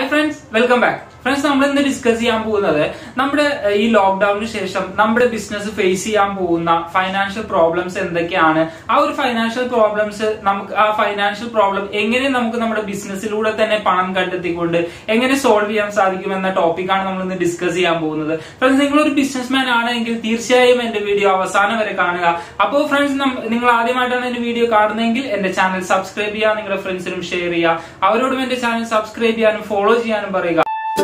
friends welcome back friends നമ്മൾ ഇന്ന് discuss ചെയ്യാൻ പോകുന്നത് നമ്മുടെ ഏഹ്, ഈ ലോക്ക്ഡൌണിന് ശേഷം നമ്മുടെ ബിസിനസ് ഫേസ് ചെയ്യാൻ പോകുന്ന ഫൈനാൻഷ്യൽ പ്രോബ്ലംസ് എന്തൊക്കെയാണ് ആ ഒരു ഫൈനാൻഷ്യൽ പ്രോബ്ലംസ് നമുക്ക് ആ ഫൈനാൻഷ്യൽ പ്രോബ്ലം എങ്ങനെ നമുക്ക് നമ്മുടെ ബിസിനസ്സിലൂടെ തന്നെ പണം കണ്ടെത്തിക്കൊണ്ട് എങ്ങനെ സോൾവ് ചെയ്യാൻ സാധിക്കും എന്ന ടോപ്പിക്കാണ് നമ്മൾ ഇന്ന് ഡിസ്കസ് ചെയ്യാൻ പോകുന്നത് ഫ്രണ്ട്സ് നിങ്ങൾ ഒരു ബിസിനസ്മാൻ ആണെങ്കിൽ തീർച്ചയായും എന്റെ വീഡിയോ അവസാനം വരെ കാണുക അപ്പോൾ ഫ്രണ്ട്സ് നിങ്ങൾ ആദ്യമായിട്ടാണ് എന്റെ വീഡിയോ കാണുന്നതെങ്കിൽ എന്റെ ചാനൽ സബ്സ്ക്രൈബ് ചെയ്യുക നിങ്ങളുടെ ഫ്രണ്ട്സിനും ഷെയർ ചെയ്യുക അവരോടും എന്റെ ചാനൽ സബ്സ്ക്രൈബ് ചെയ്യാനും ഫോളോ ചെയ്യാനും പറയുക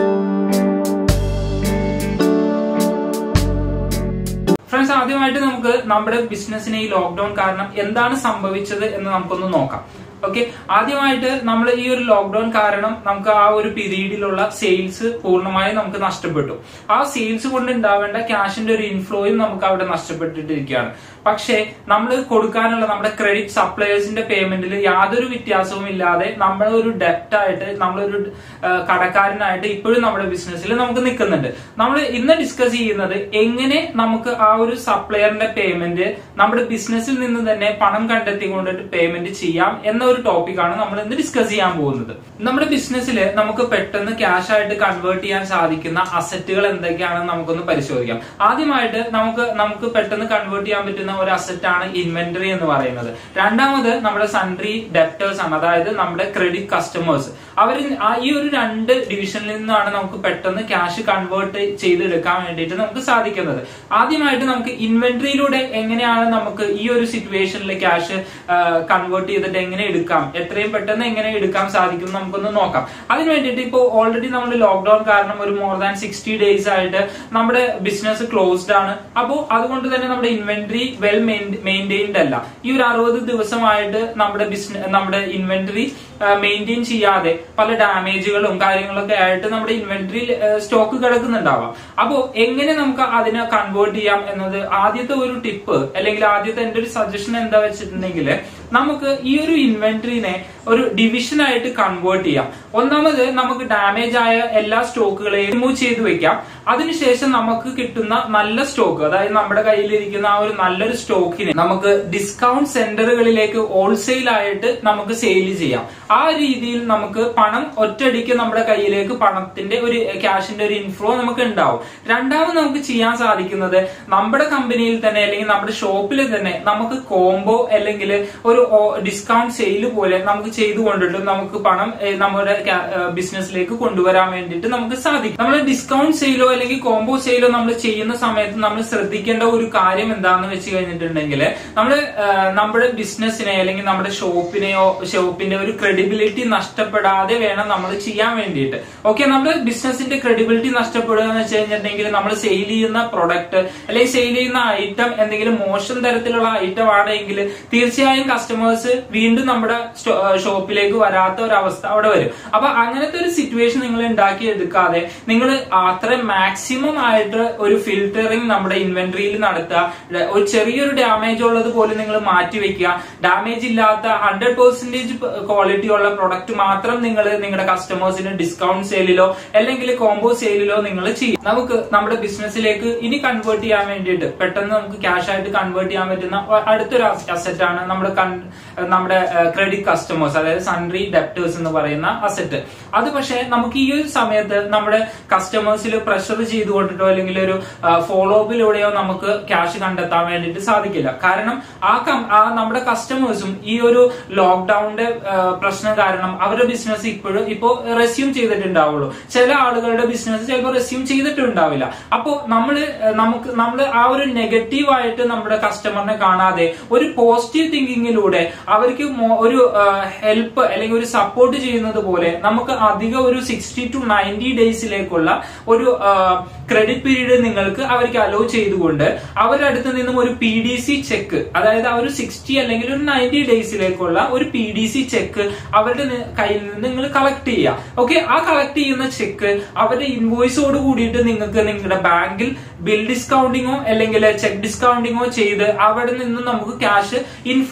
ഫ്രണ്ട്സ് ആദ്യമായിട്ട് നമുക്ക് നമ്മുടെ ബിസിനസ്സിന് ഈ ലോക്ക്ഡൌൺ കാരണം എന്താണ് സംഭവിച്ചത് എന്ന് നമുക്കൊന്ന് നോക്കാം ഓക്കെ ആദ്യമായിട്ട് നമ്മൾ ഈ ഒരു ലോക്ക്ഡൌൺ കാരണം നമുക്ക് ആ ഒരു പീരീഡിലുള്ള സെയിൽസ് പൂർണ്ണമായും നമുക്ക് നഷ്ടപ്പെട്ടു ആ സെയിൽസ് കൊണ്ട് ഉണ്ടാവേണ്ട ക്യാഷിന്റെ ഒരു ഇൻഫ്ലോയും നമുക്ക് അവിടെ നഷ്ടപ്പെട്ടിട്ടിരിക്കുകയാണ് പക്ഷേ നമ്മൾ കൊടുക്കാനുള്ള നമ്മുടെ ക്രെഡിറ്റ് സപ്ലയേഴ്സിന്റെ പേയ്മെന്റിൽ യാതൊരു വ്യത്യാസവും ഇല്ലാതെ നമ്മൾ ഒരു ഡെപ്റ്റ് ആയിട്ട് നമ്മളൊരു ആ, കടക്കാരനായിട്ട് ഇപ്പോഴും നമ്മുടെ ബിസിനസ്സിൽ നമുക്ക് നിൽക്കുന്നുണ്ട് നമ്മൾ ഇന്ന് ഡിസ്കസ് ചെയ്യുന്നത് എങ്ങനെ നമുക്ക് ആ ഒരു സപ്ലയറിന്റെ പേയ്മെന്റ് നമ്മുടെ ബിസിനസ്സിൽ നിന്ന് തന്നെ പണം കണ്ടെത്തിക്കൊണ്ടിട്ട് പേയ്മെന്റ് ചെയ്യാം എന്ന ഒരു ടോപ്പിക്കാണ് നമ്മൾ ഇന്ന് ഡിസ്കസ് ചെയ്യാൻ പോകുന്നത് നമ്മുടെ ബിസിനസ്സിൽ നമുക്ക് പെട്ടെന്ന് ക്യാഷ് ആയിട്ട് കൺവേർട്ട് ചെയ്യാൻ സാധിക്കുന്ന അസറ്റുകൾ എന്തൊക്കെയാണെന്ന് നമുക്കൊന്ന് പരിശോധിക്കാം ആദ്യമായിട്ട് നമുക്ക് നമുക്ക് പെട്ടെന്ന് കൺവേർട്ട് ചെയ്യാൻ പറ്റുന്ന ഒരു അസറ്റ് ആണ് ഇൻവെന്ററി എന്ന് പറയുന്നത് രണ്ടാമത് നമ്മുടെ സൺട്രി ഡെപ്റ്റേഴ്സ് ആണ് അതായത് നമ്മുടെ ക്രെഡിറ്റ് കസ്റ്റമേഴ്സ് അവർ ഈ ഒരു രണ്ട് ഡിവിഷനിൽ നിന്നാണ് നമുക്ക് പെട്ടെന്ന് ക്യാഷ് കൺവേർട്ട് ചെയ്തെടുക്കാൻ വേണ്ടിയിട്ട് നമുക്ക് സാധിക്കുന്നത് ആദ്യമായിട്ട് നമുക്ക് ഇൻവെന്ററിയിലൂടെ എങ്ങനെയാണ് നമുക്ക് ഈ ഒരു സിറ്റുവേഷനിൽ ക്യാഷ് കൺവേർട്ട് ചെയ്തിട്ട് എങ്ങനെ എടുക്കാം എത്രയും പെട്ടെന്ന് എങ്ങനെ എടുക്കാൻ സാധിക്കും എന്ന് നമുക്കൊന്ന് നോക്കാം അതിന് വേണ്ടിയിട്ട് ഇപ്പോൾ ഓൾറെഡി നമ്മൾ ലോക്ക്ഡൌൺ കാരണം ഒരു മോർ ദാൻ സിക്സ്റ്റി ഡേയ്സ് ആയിട്ട് നമ്മുടെ ബിസിനസ് ക്ലോസ്ഡ് ആണ് അപ്പോൾ അതുകൊണ്ട് തന്നെ നമ്മുടെ ഇൻവെന്ററി വെൽ മെയിൻറ്റെയിൻഡ് അല്ല ഈ ഒരു അറുപത് ദിവസമായിട്ട് നമ്മുടെ ബിസിനസ് നമ്മുടെ ഇൻവെന്ററി മെയിൻറ്റെയിൻ ചെയ്യാതെ പല ഡാമേജുകളും കാര്യങ്ങളൊക്കെ ആയിട്ട് നമ്മുടെ ഇൻവെന്ററി സ്റ്റോക്ക് കിടക്കുന്നുണ്ടാവാം അപ്പോ എങ്ങനെ നമുക്ക് അതിനെ കൺവേർട്ട് ചെയ്യാം എന്നത് ആദ്യത്തെ ഒരു ടിപ്പ് അല്ലെങ്കിൽ ആദ്യത്തെ എന്റെ ഒരു സജഷൻ എന്താ വെച്ചിട്ടുണ്ടെങ്കിൽ നമുക്ക് ഈ ഒരു ഇൻവെന്ററിനെ ഒരു ഡിവിഷൻ ആയിട്ട് കൺവേർട്ട് ചെയ്യാം ഒന്നാമത് നമുക്ക് ഡാമേജ് ആയ എല്ലാ സ്റ്റോക്കുകളെയും റിമൂവ് ചെയ്ത് വെക്കാം അതിനുശേഷം നമുക്ക് കിട്ടുന്ന നല്ല സ്റ്റോക്ക് അതായത് നമ്മുടെ കയ്യിലിരിക്കുന്ന ആ ഒരു നല്ലൊരു സ്റ്റോക്കിനെ നമുക്ക് ഡിസ്കൗണ്ട് സെന്ററുകളിലേക്ക് ഹോൾസെയിൽ ആയിട്ട് നമുക്ക് സെയിൽ ചെയ്യാം ആ രീതിയിൽ നമുക്ക് പണം ഒറ്റയടിക്ക് നമ്മുടെ കയ്യിലേക്ക് പണത്തിന്റെ ഒരു ക്യാഷിന്റെ ഒരു ഇൻഫ്ലോ നമുക്ക് ഉണ്ടാവും രണ്ടാമത് നമുക്ക് ചെയ്യാൻ സാധിക്കുന്നത് നമ്മുടെ കമ്പനിയിൽ തന്നെ അല്ലെങ്കിൽ നമ്മുടെ ഷോപ്പിൽ തന്നെ നമുക്ക് കോംബോ അല്ലെങ്കിൽ ഒരു ഡിസ്കൗണ്ട് സെയിൽ പോലെ നമുക്ക് ചെയ്തു കൊണ്ടിട്ട് നമുക്ക് പണം ഏഹ്, നമ്മുടെ ബിസിനസ്സിലേക്ക് കൊണ്ടുവരാൻ വേണ്ടിയിട്ട് നമുക്ക് സാധിക്കും നമ്മൾ ഡിസ്കൗണ്ട് സെയിലോ അല്ലെങ്കിൽ കോംബോ സെയിലോ നമ്മൾ ചെയ്യുന്ന സമയത്ത് നമ്മൾ ശ്രദ്ധിക്കേണ്ട ഒരു കാര്യം എന്താണെന്ന് വെച്ച് കഴിഞ്ഞിട്ടുണ്ടെങ്കിൽ നമ്മൾ നമ്മുടെ ബിസിനസ്സിനെ അല്ലെങ്കിൽ നമ്മുടെ ഷോപ്പിനെയോ ഷോപ്പിന്റെ ഒരു ക്രെഡിബിലിറ്റി നഷ്ടപ്പെടാതെ വേണം നമ്മൾ ചെയ്യാൻ വേണ്ടിയിട്ട് ഓക്കെ നമ്മുടെ ബിസിനസിന്റെ ക്രെഡിബിലിറ്റി നഷ്ടപ്പെടുക എന്ന് വെച്ച് കഴിഞ്ഞിട്ടുണ്ടെങ്കിൽ നമ്മൾ സെയിൽ ചെയ്യുന്ന പ്രൊഡക്റ്റ് അല്ലെങ്കിൽ സെയിൽ ചെയ്യുന്ന ഐറ്റം എന്തെങ്കിലും മോശം തരത്തിലുള്ള ഐറ്റം ആണെങ്കിൽ തീർച്ചയായും കസ്റ്റമേഴ്സ് വീണ്ടും നമ്മുടെ ഷോപ്പിലേക്ക് വരാത്ത ഒരു അവസ്ഥ അവിടെ വരും അപ്പൊ അങ്ങനത്തെ ഒരു സിറ്റുവേഷൻ നിങ്ങൾ ഉണ്ടാക്കി എടുക്കാതെ നിങ്ങൾ അത്ര മാക്സിമം ആയിട്ട് ഒരു ഫിൽറ്ററിങ് നമ്മുടെ ഇൻവെന്ററിയിൽ നടത്തുക ഒരു ചെറിയൊരു ഡാമേജ് ഉള്ളത് പോലും നിങ്ങൾ മാറ്റി വെക്കുക ഡാമേജ് ഇല്ലാത്ത ഹൺഡ്രഡ് പെർസെന്റേജ് ക്വാളിറ്റി ഉള്ള പ്രൊഡക്റ്റ് മാത്രം നിങ്ങൾ നിങ്ങളുടെ കസ്റ്റമേഴ്സിന് ഡിസ്കൗണ്ട് സെയിലിലോ അല്ലെങ്കിൽ കോംബോ സെയിലിലോ നിങ്ങൾ ചെയ്യും നമുക്ക് നമ്മുടെ ബിസിനസ്സിലേക്ക് ഇനി കൺവേർട്ട് ചെയ്യാൻ വേണ്ടിയിട്ട് പെട്ടെന്ന് നമുക്ക് ക്യാഷ് ആയിട്ട് കൺവേർട്ട് ചെയ്യാൻ പറ്റുന്ന അടുത്തൊരു അസറ്റ് ആണ് നമ്മുടെ കൺ- നമ്മുടെ ക്രെഡിറ്റ് കസ്റ്റമേഴ്സ് അതായത് സൺട്രി ഡെപ്റ്റേഴ്സ് എന്ന് പറയുന്ന അസറ്റ് അത് പക്ഷേ നമുക്ക് ഈ ഒരു സമയത്ത് നമ്മുടെ കസ്റ്റമേഴ്സിൽ പ്രഷർ ചെയ്തുകൊണ്ടിട്ടോ അല്ലെങ്കിൽ ഒരു ഫോളോ അപ്പിലൂടെയോ നമുക്ക് ക്യാഷ് കണ്ടെത്താൻ വേണ്ടിയിട്ട് സാധിക്കില്ല കാരണം ആ കം- ആ നമ്മുടെ കസ്റ്റമേഴ്സും ഈ ഒരു ലോക്ക്ഡൌണിന്റെ പ്രശ്നം കാരണം അവരുടെ ബിസിനസ് ഇപ്പോഴും ഇപ്പോ റെസ്യൂം ചെയ്തിട്ടുണ്ടാവുള്ളൂ ചില ആളുകളുടെ ബിസിനസ് ചിലപ്പോൾ റെസ്യൂം ചെയ്തിട്ടുണ്ടാവില്ല അപ്പോ നമ്മള് ഏഹ്, നമുക്ക് നമ്മൾ ആ ഒരു നെഗറ്റീവ് ആയിട്ട് നമ്മുടെ കസ്റ്റമറിനെ കാണാതെ ഒരു പോസിറ്റീവ് തിങ്കിങ്ങിലൂടെ അവർക്ക് മോ- ഒരു ഹെൽപ്പ് അല്ലെങ്കിൽ ഒരു സപ്പോർട്ട് ചെയ്യുന്നത് പോലെ നമുക്ക് അധികം ഒരു സിക്സ്റ്റി ടു നയൻറ്റി ഡേയ്സിലേക്കുള്ള ഒരു ക്രെഡിറ്റ് പീരീഡ് നിങ്ങൾക്ക് അവർക്ക് അലോ ചെയ്തുകൊണ്ട് അവരുടെ അടുത്ത് നിന്നും ഒരു പി ഡി സി ചെക്ക് അതായത് ആ ഒരു സിക്സ്റ്റി അല്ലെങ്കിൽ ഒരു നയൻറ്റി ഡേയ്സിലേക്കുള്ള ഒരു പി ഡി സി ചെക്ക് അവരുടെ നി- കയ്യിൽ നിന്ന് നിങ്ങൾ കളക്ട് ചെയ്യുക ഓക്കെ ആ കളക്ട് ചെയ്യുന്ന ചെക്ക് അവരുടെ ഇൻവോയ്സോട് കൂടിയിട്ട് നിങ്ങൾക്ക് നിങ്ങളുടെ ബാങ്കിൽ ബിൽ ഡിസ്കൗണ്ടിങ്ങോ അല്ലെങ്കിൽ ചെക്ക് ഡിസ്കൗണ്ടിങ്ങോ ചെയ്ത് അവിടെ നിന്ന് നമുക്ക് ക്യാഷ് ഇൻഫ്ലോ നമുക്ക്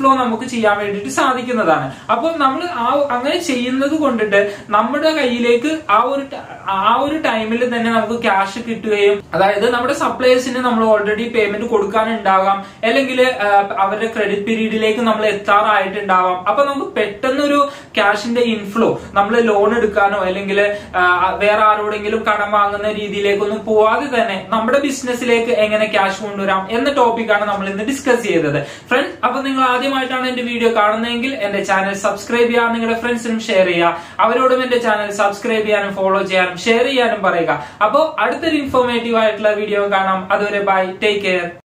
നമുക്ക് ചെയ്യാൻ വേണ്ടിയിട്ട് സാധിക്കുന്നതാണ് അപ്പോൾ നമ്മൾ ആ അങ്ങനെ ചെയ്യുന്നത് കൊണ്ടിട്ട് നമ്മുടെ കയ്യിലേക്ക് ആ ഒരു ട- ആ ഒരു ടൈമിൽ തന്നെ നമുക്ക് ക്യാഷ് കിട്ടുകയും അതായത് നമ്മുടെ സപ്ലൈസിന് നമ്മൾ ഓൾറെഡി പേയ്മെന്റ് കൊടുക്കാനുണ്ടാകാം അല്ലെങ്കിൽ അവരുടെ ക്രെഡിറ്റ് പീരീഡിലേക്ക് നമ്മൾ എത്താറായിട്ടുണ്ടാവാം അപ്പൊ നമുക്ക് പെട്ടെന്നൊരു ക്യാഷിന്റെ ഇൻഫ്ലോ നമ്മൾ ലോൺ എടുക്കാനോ അല്ലെങ്കിൽ വേറെ ആരോടെങ്കിലും കടം വാങ്ങുന്ന രീതിയിലേക്കൊന്നും പോവാതെ തന്നെ നമ്മുടെ ബിസിനസ്സിലേക്ക് എങ്ങനെ ക്യാഷ് കൊണ്ടുവരാം എന്ന ടോപ്പിക്കാണ് നമ്മൾ ഇന്ന് ഡിസ്കസ് ചെയ്തത് ഫ്രണ്ട്സ് അപ്പൊ നിങ്ങൾ ആദ്യമായിട്ടാണ് എന്റെ വീഡിയോ കാണുന്നതെങ്കിൽ എന്റെ ചാനൽ സബ്സ്ക്രൈബ് ചെയ്യാൻ നിങ്ങളുടെ ഫ്രണ്ട്സിനും ഷെയർ ചെയ്യുക അവരോടും എന്റെ ചാനൽ സബ്സ്ക്രൈബ് ചെയ്യാനും ഫോളോ ചെയ്യാനും ഷെയർ ചെയ്യാനും പറയുക അപ്പോൾ അടുത്തൊരു ഇൻഫോർമേറ്റീവ് ആയിട്ടുള്ള വീഡിയോ കാണാം അതുവരെ ബൈ ടേക്ക് കെയർ